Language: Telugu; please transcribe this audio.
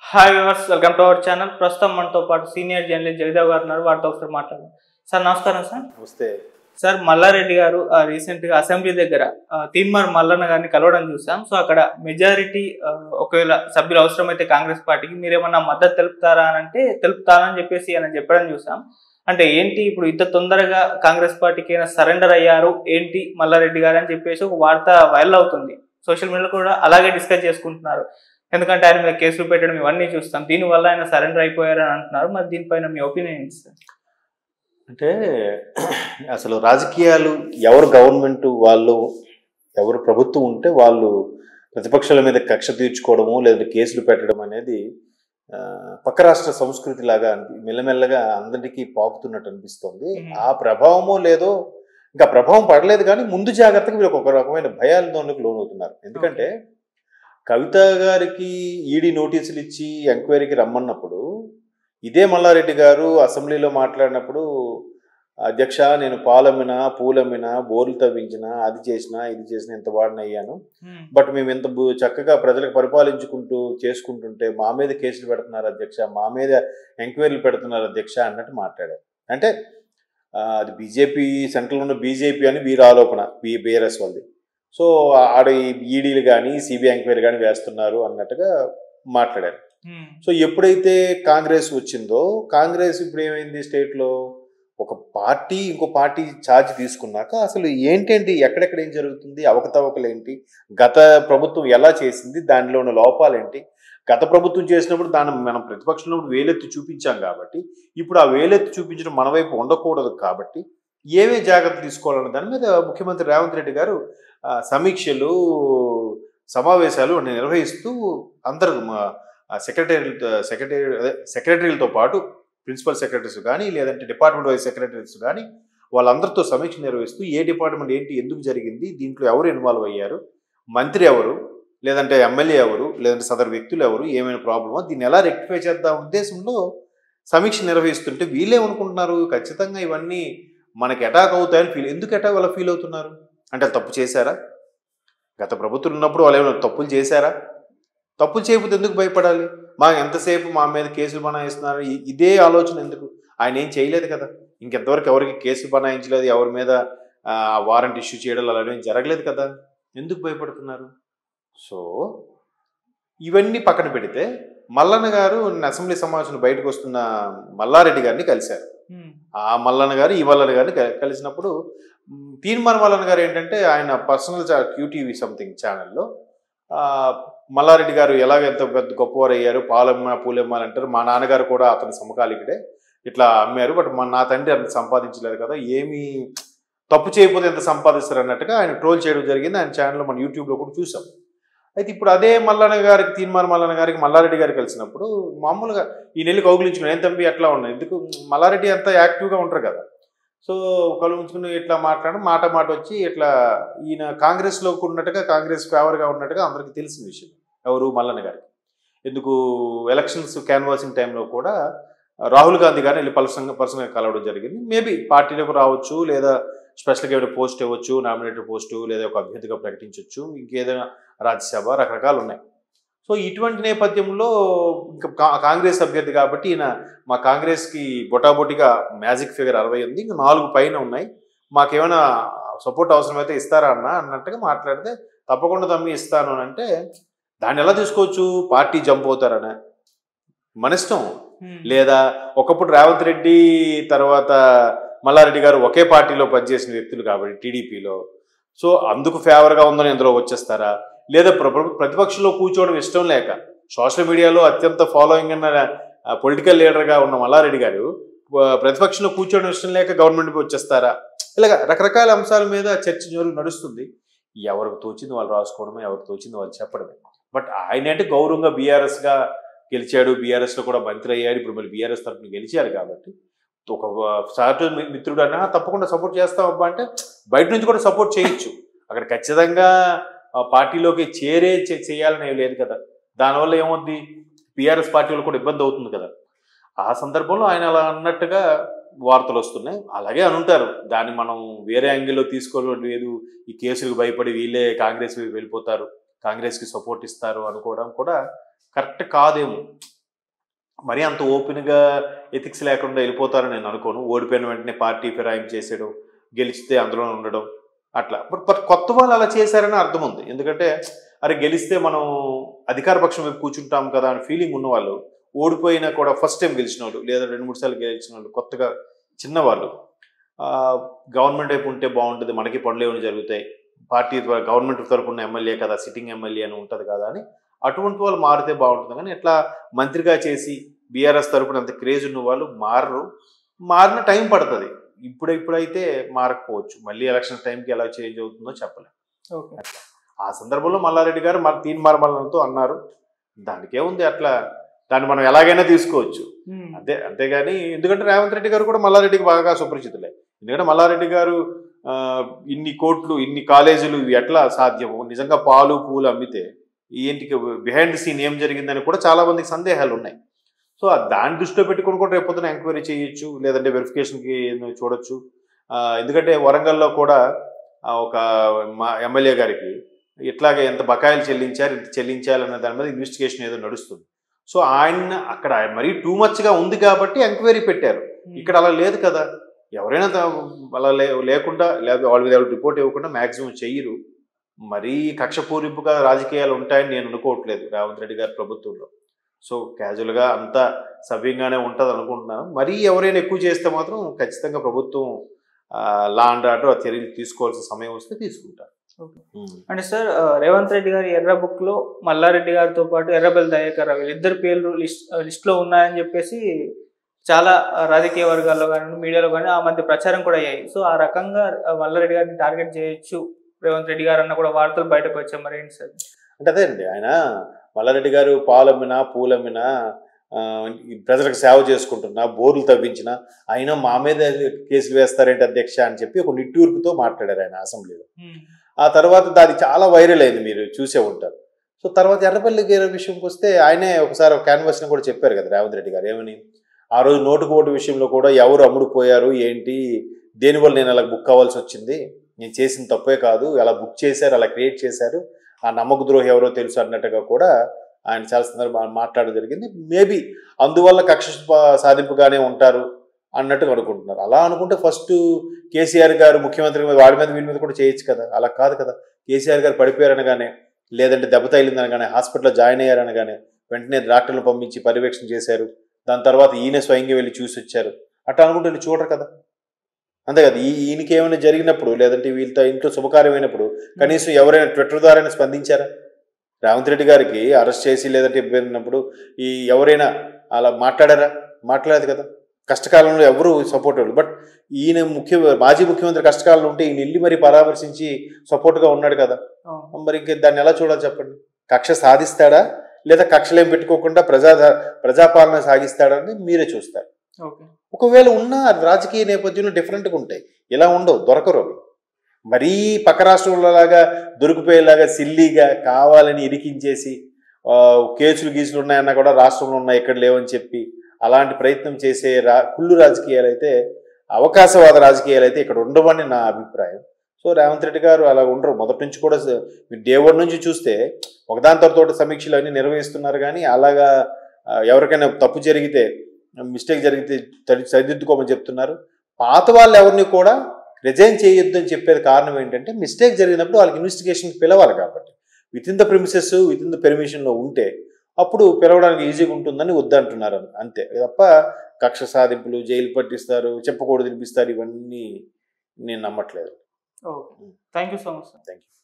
Hi viewers welcome to our channel ప్రస్తుతం మనతో పాటు సీనియర్ జర్నలిస్ట్ జగదేవ్ గారు ఉన్నారు వారితో ఒకసారి మాట్లాడదాం సార్ నమస్కారం సార్ వస్తే సార్ మల్లారెడ్డి గారు ఆ, recent గా అసెంబ్లీ దగ్గర ఆ, తీన్మార్ మల్లన్న గారిని కలవడం చూసాం సో అక్కడ మెజారిటీ ఒకవేళ సభ్యులు అవసరమైతే కాంగ్రెస్ పార్టీకి మీరేమన్నా మద్దతు తెలుపుతారా అని అంటే తెలుపుతారని చెప్పేసి ఆయన చెప్పడం చూసాం అంటే ఏంటి ఇప్పుడు ఇంత తొందరగా కాంగ్రెస్ పార్టీకి అయినా సరెండర్ అయ్యారు ఏంటి మల్లారెడ్డి గారు అని చెప్పేసి ఒక వార్త వైరల్ అవుతుంది సోషల్ మీడియాలో కూడా అలాగే డిస్కస్ చేసుకుంటున్నారు ఎందుకంటే ఆయన మీద కేసులు పెట్టడం ఇవన్నీ చూస్తాం దీనివల్ల ఆయన సరెండర్ అయిపోయారు అని అంటున్నారు మరి దీనిపైన మీ ఒపీనియన్ ఏంటి సార్ అంటే అసలు రాజకీయాలు ఎవరు గవర్నమెంట్ వాళ్ళు ఎవరు ప్రభుత్వం ఉంటే వాళ్ళు ప్రతిపక్షాల మీద కక్ష తీర్చుకోవడము లేదా కేసులు పెట్టడం అనేది ఆ, పక్క రాష్ట్ర సంస్కృతి లాగా అనిపి- మెల్లమెల్లగా అందరికీ పాకుతున్నట్టు అనిపిస్తోంది Mhm. ఆ ప్రభావమో లేదో ఇంకా ప్రభావం పడలేదు కానీ ముందు జాగ్రత్తగా వీళ్ళు ఒక రకమైన భయాలలోనికి లోనవుతున్నారు ఎందుకంటే కవిత గారికి ఈడీ నోటీసులు ఇచ్చి ఎంక్వైరీకి రమ్మన్నప్పుడు ఇదే మల్లారెడ్డి గారు అసెంబ్లీలో మాట్లాడినప్పుడు అధ్యక్ష నేను పాలమ్మిన పూలమ్మిన బోర్లు తవ్వించిన అది చేసిన ఇది చేసిన ఇంత వాడిని అయ్యాను బట్ మేము ఇంత బు- చక్కగా ప్రజలకు పరిపాలించుకుంటూ చేసుకుంటుంటే మా మీద కేసులు పెడుతున్నారు అధ్యక్ష మా మీద ఎంక్వైరీలు పెడుతున్నారు అధ్యక్ష అన్నట్టు మాట్లాడారు అంటే ఆ, అది బీజేపీ సెంట్రల్ ఉన్న బీజేపీ అని వీరి ఆరోపణ బీ బీఆర్ఎస్ వాళ్ళది సో ఆడ ఈడీలు కానీ సిబిఐ ఎంక్వైరీ కానీ వేస్తున్నారు అన్నట్టుగా మాట్లాడారు సో ఎప్పుడైతే కాంగ్రెస్ వచ్చిందో కాంగ్రెస్ ఇప్పుడు ఏమైంది స్టేట్లో ఒక పార్టీ ఇంకో పార్టీ ఛార్జ్ తీసుకున్నాక అసలు ఏంటేంటి ఎక్కడెక్కడ ఏం జరుగుతుంది అవకతవకలు ఏంటి గత ప్రభుత్వం ఎలా చేసింది దానిలో ఉన్న లోపాలు ఏంటి గత ప్రభుత్వం చేసినప్పుడు దాన్ని మనం ప్రతిపక్షంలో ఉన్నప్పుడు వేలెత్తి చూపించాం కాబట్టి ఇప్పుడు ఆ వేలెత్తి చూపించడం మన వైపు ఉండకూడదు కాబట్టి ఏమే జాగ్రత్త తీసుకోవాలన్న దాని మీద ముఖ్యమంత్రి రేవంత్ రెడ్డి గారు ఆ, సమీక్షలు సమావేశాలు నిర్వహిస్తూ అందరు సెక్రటరీ సెక్రటరీ అదే సెక్రటరీలతో పాటు ప్రిన్సిపల్ సెక్రటరీస్ కానీ లేదంటే డిపార్ట్మెంట్ వైజ్ సెక్రటరీస్ కానీ వాళ్ళందరితో సమీక్ష నిర్వహిస్తూ ఏ డిపార్ట్మెంట్ ఏంటి ఎందుకు జరిగింది దీంట్లో ఎవరు ఇన్వాల్వ్ అయ్యారు మంత్రి ఎవరు లేదంటే ఎమ్మెల్యే ఎవరు లేదంటే సదరు వ్యక్తులు ఎవరు ఏమైనా ప్రాబ్లమో దీన్ని ఎలా రెక్టిఫై చేద్దాం ఉద్దేశంలో సమీక్ష నిర్వహిస్తుంటే వీళ్ళేమనుకుంటున్నారు ఖచ్చితంగా ఇవన్నీ మనకి అటాక్ అవుతాయని ఫీల్ ఎందుకు అటాక్ వాళ్ళ ఫీల్ అవుతున్నారు అంటే వాళ్ళు తప్పు చేశారా గత ప్రభుత్వం ఉన్నప్పుడు వాళ్ళు ఏమైనా తప్పులు చేశారా తప్పులు చేయకపోతే ఎందుకు భయపడాలి మా ఎంతసేపు మా మీద కేసులు బనాయిస్తున్నారు ఇ- ఇదే ఆలోచన ఎందుకు ఆయన ఏం చేయలేదు కదా ఇంకెంతవరకు ఎవరికి కేసులు బనాయించలేదు ఎవరి మీద వారెంట్ ఇష్యూ చేయడం అలాంటివి జరగలేదు కదా ఎందుకు భయపడుతున్నారు సో ఇవన్నీ పక్కన పెడితే మల్లన్న గారు నిన్న అసెంబ్లీ సమావేశంలో బయటకు వస్తున్న మల్లారెడ్డి గారిని కలిశారు ఆ మల్లన్న గారు ఈ మల్లన్న గారిని క- కలిసినప్పుడు మ్, తీన్మార్ మల్లన్న గారు ఏంటంటే ఆయన పర్సనల్ క్యూటీవీ సంథింగ్ ఛానల్లో మల్లారెడ్డి గారు ఎలాగ ఎంత పెద్ద గొప్పవారు అయ్యారు పాలమ్మ పూలమ్మ అని అంటారు మా నాన్నగారు కూడా అతని సమకాలికుడే ఇట్లా అమ్మారు బట్ మా నా తండ్రి అంత సంపాదించలేదు కదా ఏమీ తప్పు చేయకపోతే ఎంత సంపాదిస్తారు అన్నట్టుగా ఆయన ట్రోల్ చేయడం జరిగింది ఆయన ఛానల్లో మన యూట్యూబ్లో కూడా చూసాం అయితే ఇప్పుడు అదే మల్లన్న గారికి తీన్మార్ మల్లన్న గారికి మల్లారెడ్డి గారు కలిసినప్పుడు మామూలుగా ఈ నెల్లి కౌగులించుకుని ఏం తంబి అట్లా ఉన్నాయి ఎందుకు మల్లారెడ్డి అంతా యాక్టివ్గా ఉంటారు కదా సో కళ్ళు ఉంచుకుని ఇట్లా మాట్లాడడం మాట మాట వచ్చి ఇట్లా ఈయన కాంగ్రెస్లో ఉన్నట్టుగా కాంగ్రెస్ ఫేవర్గా ఉన్నట్టుగా అందరికీ తెలిసిన విషయం ఎవరు మల్లన్న గారికి ఎందుకు ఎలక్షన్స్ క్యాన్వాసింగ్ టైంలో కూడా రాహుల్ గాంధీ గారిని వెళ్ళి పర్సన్ పర్సనల్గా కలవడం జరిగింది మేబీ పార్టీలోకి రావచ్చు లేదా స్పెషల్గా ఏమైనా పోస్ట్ ఇవ్వచ్చు నామినేటెడ్ పోస్టు లేదా ఒక అభ్యర్థిగా ప్రకటించవచ్చు ఇంకేదైనా రాజ్యసభ రకరకాలు ఉన్నాయి సో ఇటువంటి నేపథ్యంలో ఇంకా కా- కాంగ్రెస్ అభ్యర్థి కాబట్టి ఈయన మా కాంగ్రెస్కి బొటాబొటిగా మ్యాజిక్ ఫిగర్ అరవై ఉంది ఇంకా నాలుగు పైన ఉన్నాయి మాకేమైనా సపోర్ట్ అవసరమైతే ఇస్తారా అన్న అన్నట్టుగా మాట్లాడితే తప్పకుండా తమ్మి ఇస్తాను అని అంటే దాన్ని ఎలా తీసుకోవచ్చు పార్టీ జంప్ అవుతారనే మన ఇష్టం లేదా ఒకప్పుడు రేవంత్ రెడ్డి తర్వాత మల్లారెడ్డి గారు ఒకే పార్టీలో పనిచేసిన వ్యక్తులు కాబట్టి టీడీపీలో సో అందుకు ఫేవర్గా ఉందని ఇందులో వచ్చేస్తారా లేదా ప్ర- ప్ర- ప్రతిపక్షంలో కూర్చోవడం ఇష్టం లేక సోషల్ మీడియాలో అత్యంత ఫాలోయింగ్ ఉన్న పొలిటికల్ లీడర్గా ఉన్న మల్లారెడ్డి గారు ఆ, ప్రతిపక్షంలో కూర్చోవడం ఇష్టం లేక గవర్నమెంట్కి వచ్చేస్తారా ఇలాగ రకరకాల అంశాల మీద చర్చ జోరు నడుస్తుంది ఎవరికి తోచింది వాళ్ళు రాసుకోవడమే ఎవరికి తోచింది వాళ్ళు చెప్పడమే బట్ ఆయన అంటే గౌరవంగా బీఆర్ఎస్గా గెలిచాడు బీఆర్ఎస్లో కూడా మంత్రి అయ్యాడు ఇప్పుడు మళ్ళీ బీఆర్ఎస్ తరఫున గెలిచారు కాబట్టి ఒక సాటి మిత్రుడు అన్నా తప్పకుండా సపోర్ట్ చేస్తాం అబ్బా అంటే బయట నుంచి కూడా సపోర్ట్ చేయొచ్చు అక్కడ ఖచ్చితంగా ఆ పార్టీలోకి చేరే చే- చేయాలని ఏం లేదు కదా దానివల్ల ఏమవుద్ది బీఆర్ఎస్ పార్టీ వాళ్ళు కూడా ఇబ్బంది అవుతుంది కదా ఆ సందర్భంలో ఆయన అలా అన్నట్టుగా వార్తలు వస్తున్నాయి అలాగే అనుంటారు దాన్ని మనం వేరే యాంగిల్లో తీసుకోలేదు ఈ కేసులకు భయపడి వీళ్ళే కాంగ్రెస్ వైపు వెళ్ళిపోతారు కాంగ్రెస్కి సపోర్ట్ ఇస్తారు అనుకోవడం కూడా కరెక్ట్ కాదేమో మరీ అంత ఓపెన్గా ఎథిక్స్ లేకుండా వెళ్ళిపోతారని నేను అనుకోను ఓడిపోయిన వెంటనే పార్టీ ఫిరాయింపు చేసేయడం గెలిస్తే అందులో ఉండడం అట్లా బట్ బట్ కొత్త వాళ్ళు అలా చేశారని అర్థం ఉంది ఎందుకంటే అరే గెలిస్తే మనం అధికార పక్షం వైపు కూర్చుంటాం కదా అని ఫీలింగ్ ఉన్నవాళ్ళు ఓడిపోయినా కూడా ఫస్ట్ టైం గెలిచిన వాళ్ళు లేదా రెండు మూడు సార్లు గెలిచిన వాళ్ళు కొత్తగా చిన్నవాళ్ళు గవర్నమెంట్ వైపు ఉంటే బాగుంటుంది మనకి పనులు ఏమైనా జరుగుతాయి పార్టీ ద్వారా గవర్నమెంట్ తరపున ఎమ్మెల్యే కదా సిట్టింగ్ ఎమ్మెల్యే అని ఉంటుంది కదా అని అటువంటి వాళ్ళు మారితే బాగుంటుంది కానీ ఇట్లా మంత్రిగా చేసి బీఆర్ఎస్ తరపున అంత క్రేజ్ ఉన్న వాళ్ళు మారరు మారిన టైం పడుతుంది ఇప్పుడు ఇప్పుడైతే మారకపోవచ్చు మళ్ళీ ఎలక్షన్ టైంకి ఎలా చేంజ్ అవుతుందో చెప్పలేం ఓకే ఆ సందర్భంలో మల్లారెడ్డి గారు మన తీన్ మార్మలంతో అన్నారు దానికే ఉంది అట్లా దాన్ని మనం ఎలాగైనా తీసుకోవచ్చు ఉమ్. అంతే అంతేగాని ఎందుకంటే రేవంత్ రెడ్డి గారు కూడా మల్లారెడ్డికి బాగా సుపరిచితులే ఎందుకంటే మల్లారెడ్డి గారు ఆ, ఇన్ని కోట్లు ఇన్ని కాలేజీలు ఇవి ఎట్లా సాధ్యము నిజంగా పాలు పూలు అమ్మితే ఏంటికి బిహైండ్ సీన్ ఏం జరిగిందని కూడా చాలా మందికి సందేహాలు ఉన్నాయి సో ఆ దాన్ని దృష్టిలో పెట్టుకుని కూడా రేపొద్దున ఎంక్వైరీ చేయొచ్చు లేదంటే వెరిఫికేషన్కి చూడొచ్చు ఆ, ఎందుకంటే వరంగల్లో కూడా ఆ, ఒక మా ఎమ్మెల్యే గారికి ఇట్లాగే ఎంత బకాయిలు చెల్లించారు ఇంత చెల్లించాలన్న దాని మీద ఇన్వెస్టిగేషన్ ఏదో నడుస్తుంది సో ఆయన అక్కడ మరీ టూ మచ్గా ఉంది కాబట్టి ఎంక్వైరీ పెట్టారు ఇక్కడ అలా లేదు కదా ఎవరైనా త- అలా లే లేకుండా లేదా వాళ్ళ మీద ఎవరు రిపోర్ట్ ఇవ్వకుండా మ్యాక్సిమం చెయ్యరు మరీ కక్షపూరింపుగా రాజకీయాలు ఉంటాయని నేను అనుకోవట్లేదు రేవంత్ రెడ్డి గారి ప్రభుత్వంలో సో క్యాజువల్గా అంతా సవ్యంగానే ఉంటుంది అనుకుంటున్నాను మరీ ఎవరైనా ఎక్కువ చేస్తే మాత్రం ఖచ్చితంగా ప్రభుత్వం లా అండ్ ఆర్డర్ చర్యలు తీసుకోవాల్సిన సమయం వస్తే తీసుకుంటారు Okay. ఉమ్. అంటే సార్ ఆ, రేవంత్ రెడ్డి గారి ఎర్ర బుక్ లో మల్లారెడ్డి గారితో పాటు ఎర్రబెల్లి దయాకర్ రావు వీళ్ళిద్దరు పేర్లు లిస్ట్ లిస్ట్ లో ఉన్నాయని చెప్పేసి చాలా ఆ, రాజకీయ వర్గాల్లో కానీ మీడియాలో కానీ ఆ మధ్య ప్రచారం కూడా అయ్యాయి సో ఆ రకంగా ఆ, మల్లారెడ్డి గారిని టార్గెట్ చేయొచ్చు రేవంత్ రెడ్డి గారు అన్న కూడా వార్తలు బయటకు వచ్చాయి మరి ఏంటి సార్ అంటే అదే అండి ఆయన మల్లారెడ్డి గారు పాలమ్మినా పూలమ్మినా ఆ, ఈ ప్రజలకు సేవ చేసుకుంటున్నా బోర్లు తవ్వించినా అయినా మా మీద కేసులు వేస్తారేంటి అధ్యక్ష అని చెప్పి ఒక నిట్టూర్పుతో మాట్లాడారు ఆయన అసెంబ్లీలో ఆ తర్వాత దాది చాలా వైరల్ అయింది మీరు చూసే ఉంటారు సో తర్వాత ఎర్రపల్లి గారి విషయంకి వస్తే ఆయనే ఒకసారి ఒక క్యాన్వాస్ని కూడా చెప్పారు కదా రేవంత్ రెడ్డి గారు ఏమని ఆ రోజు నోటుకు ఓటు విషయంలో కూడా ఎవరు అమ్ముడుపోయారు ఏంటి దేనివల్ల నేను అలా బుక్ అవ్వాల్సి వచ్చింది నేను చేసిన తప్పే కాదు అలా బుక్ చేశారు అలా క్రియేట్ చేశారు ఆ నమ్మక ద్రోహి ఎవరో తెలుసు అన్నట్టుగా కూడా ఆయన చాలా సందర్భాలు మాట్లాడడం జరిగింది మేబీ అందువల్ల కక్ష ప- సాధింపుగానే ఉంటారు అన్నట్టుగా అనుకుంటున్నారు అలా అనుకుంటే ఫస్ట్ కేసీఆర్ గారు ముఖ్యమంత్రి మీద వాడి మీద వీడి మీద కూడా చేయొచ్చు కదా అలా కాదు కదా కేసీఆర్ గారు పడిపోయారనగానే లేదంటే దెబ్బ తగిలిందనగానే హాస్పిటల్లో జాయిన్ అయ్యారనగానే వెంటనే డాక్టర్లు పంపించి పర్యవేక్షణ చేశారు దాని తర్వాత ఈయన స్వయంగా వెళ్ళి చూసి వచ్చారు అట్లా అనుకుంటే వీళ్ళు చూడరు కదా అంతే కదా ఈ ఈయనకి ఏమైనా జరిగినప్పుడు లేదంటే వీళ్ళతో ఇంట్లో శుభకార్యం అయినప్పుడు కనీసం ఎవరైనా ట్విట్టర్ ద్వారానే స్పందించారా రేవంత్ రెడ్డి గారికి అరెస్ట్ చేసి లేదంటే ఇబ్బంది ఉన్నప్పుడు ఈ ఎవరైనా అలా మాట్లాడారా మాట్లాడదు కదా కష్టకాలంలో ఎవరు సపోర్ట్ ఇవ్వరు బట్ ఈయన ముఖ్య మాజీ ముఖ్యమంత్రి కష్టకాలంలో ఉంటే ఈయన వెళ్ళి మరి పరామర్శించి సపోర్ట్గా ఉన్నాడు కదా అవును. మరి ఇంక దాన్ని ఎలా చూడాలి చెప్పండి కక్ష సాధిస్తాడా లేదా కక్షలేం పెట్టుకోకుండా ప్రజా ప్రజాపాలన సాగిస్తాడా అని మీరే చూస్తారు ఓకే ఒకవేళ ఉన్న రాజకీయ నేపథ్యంలో డిఫరెంట్గా ఉంటాయి ఇలా ఉండవు దొరకరు అవి మరీ పక్క రాష్ట్రంలో లాగా దొరికిపోయేలాగా సిల్లీగా కావాలని ఇరికించేసి ఆ, కేసులు గీసులు ఉన్నాయన్నా కూడా రాష్ట్రంలో ఉన్నాయి ఎక్కడ లేవని చెప్పి అలాంటి ప్రయత్నం చేసే రా కుళ్ళు రాజకీయాలు అయితే అవకాశవాద రాజకీయాలు అయితే ఇక్కడ ఉండవని నా అభిప్రాయం సో రేవంత్ రెడ్డి గారు అలా ఉండరు మొదటి నుంచి కూడా స- మీరు డే వన్ నుంచి చూస్తే ఒకదాని తర్వాత సమీక్షలు అన్ని నిర్వహిస్తున్నారు కానీ అలాగా ఆ, ఎవరికైనా తప్పు జరిగితే మిస్టేక్ జరిగితే తడి- సరిదిద్దుకోమని చెప్తున్నారు పాత వాళ్ళు ఎవరిని కూడా రిజైన్ చేయొద్దు అని చెప్పేది కారణం ఏంటంటే మిస్టేక్ జరిగినప్పుడు వాళ్ళకి ఇన్వెస్టిగేషన్ పిలవాలి కాబట్టి within the premises within the పెర్మిషన్లో ఉంటే అప్పుడు పిలవడానికి ఈజీగా ఉంటుందని వద్దంటున్నారు అంతే తప్ప కక్ష సాధింపులు జైలు పట్టిస్తారు చెప్పకూడదు వినిపిస్తారు ఇవన్నీ నేను నమ్మట్లేదు okay thank you so much sir thank you